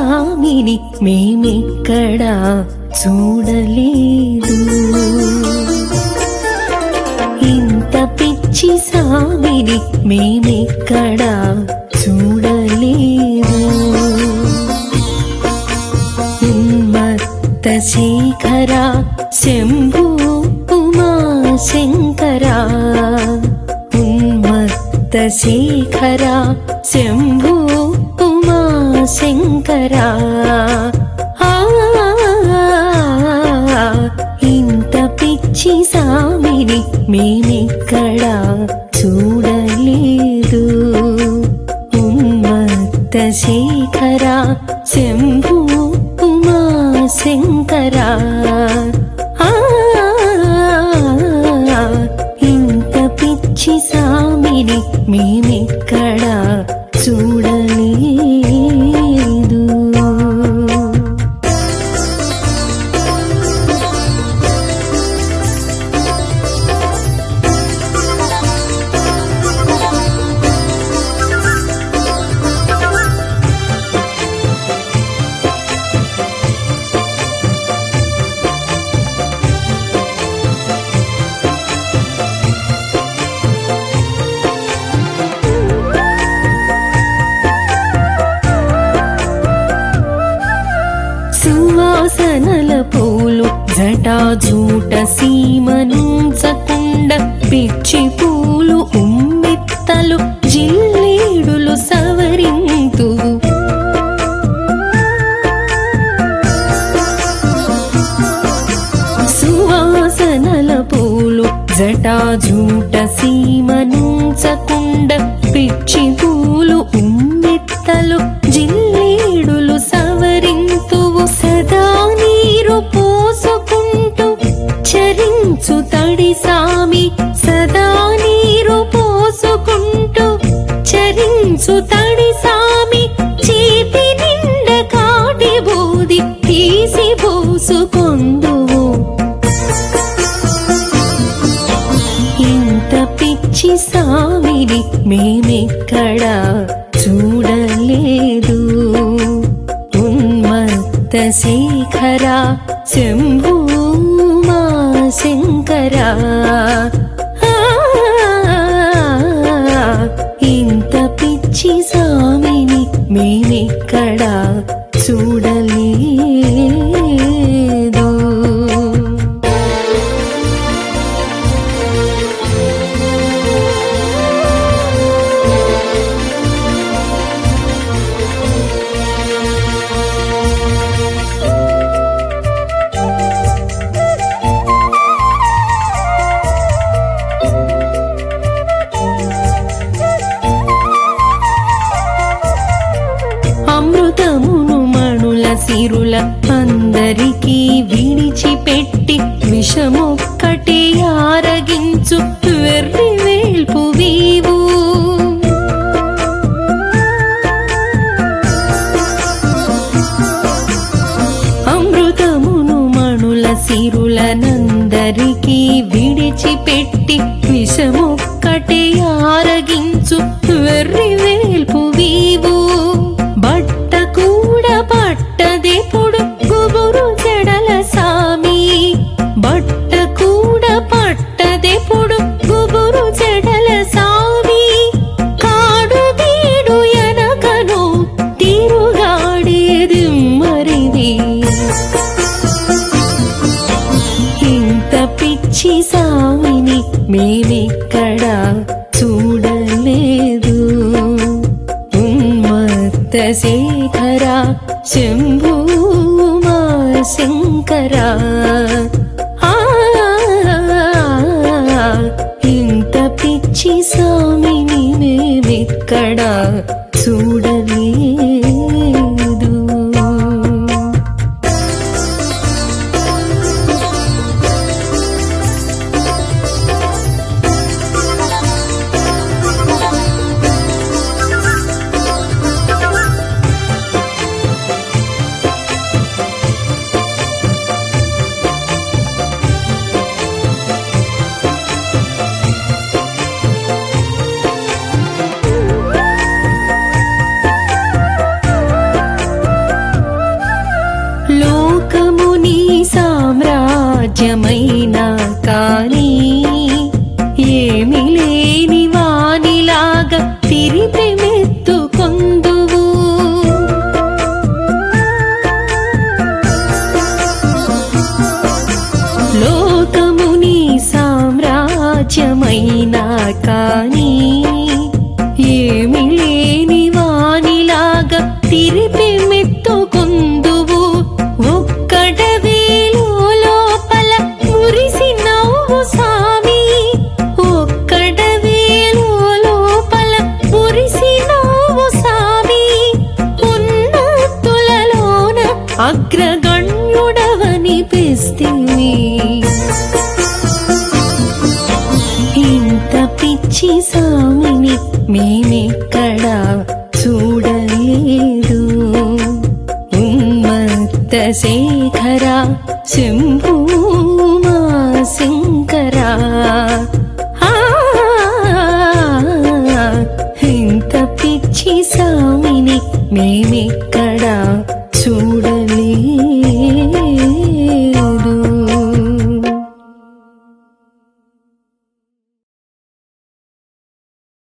సామిని మేమెక్కడా చూడలేదు ఇంత పిచ్చి సామిని మేమెక్కడా చూడలేదు ఉన్మత్త శేఖర శంభు ఉమా శంకర ఉన్మత్త శేఖర శంభు ఉమా శంకర ఆ, ఇంత పిచ్చి సామిని మేమెక్కడా చూడలేదు ఉన్మత్త శేఖర శంభు ఉమా శంకర ఆ, ఇంత పిచ్చి సామిని మేమెక్కడా చూడలేదు సువాసనల పూలు జటాజూట సీమనుంచకుండ పిచ్చి పూలు ఉమ్మెత్తలు జిల్లేడులు సవరింతు సువాసనల పూలు జటాజూట సీమనుంచకుండ పిచ్చి పూలు ఉమ్మెత్తలు జిల్లేడులు సవరింతువు సదా నీరు పోసుకుంటూ చరించు తడి సామి సదా నీరు పోసుకుంటూ చరించు తడి సామి చేతి నిండ కాటి బూది తీసి పోసుకొందువు ఇంత పిచ్చి సామిని మేమెక్కడా చూడలేదు ఉన్మత్త శేఖర శంభూ మా శంకర ఆ, ఇంత పిచ్చి సామిని మేమెక్కడా చూడలేదు అమృతమును మణుల సిరుల అందరికీ విడిచిపెట్టి విషమొక్కటి ఆరగించు వెర్రి వేల్పు వీవు అమృతమును మణుల సిరులనందరికీ విడిచిపెట్టి విషమొక్కటి ఆరగించు వెర్రి వేల్పు వీవు బట్ట కూడా పట్టదెప్పుడు గుబురు జడల సామి బట్ట కూడా పట్టదెప్పుడు గుబురు జడల సామి కాడు బీడు ఎనకను తిరుగాడేది మరిది ఇంత పిచ్చి సామిని మేమెక్కడా చూడలేదు ఉన్మత్త శేఖర శంభూ మా శంకర ఆ, ఇంత పిచ్చి సామిని మేమెక్కడా చూడలేదు సామ్రాజ్యమైనా కానీ ఏమి లేని వానిలాగా తిరిపి మెత్తుకొందువు లోకముని సామ్రాజ్యమైనా కానీ ఏమి లేని వానిలాగా తిరిపి మెత్తుకొందువు ఒక్కడవేలో లోపల మురిసి నవ్వు సామి ఒక్కడవేలో లోపల మురిసి నవ్వు సామి ఉన్నతులలోన అగ్రగణ్యుడవనిపిస్తుంది ఇంత పిచ్చి సామిని మేమెక్కడ చూడలేదు ఉమ్మత్త శేఖర శంభూమా శంకరా ఆ, ఇంత పిచ్చి సామిని మేమెక్కడ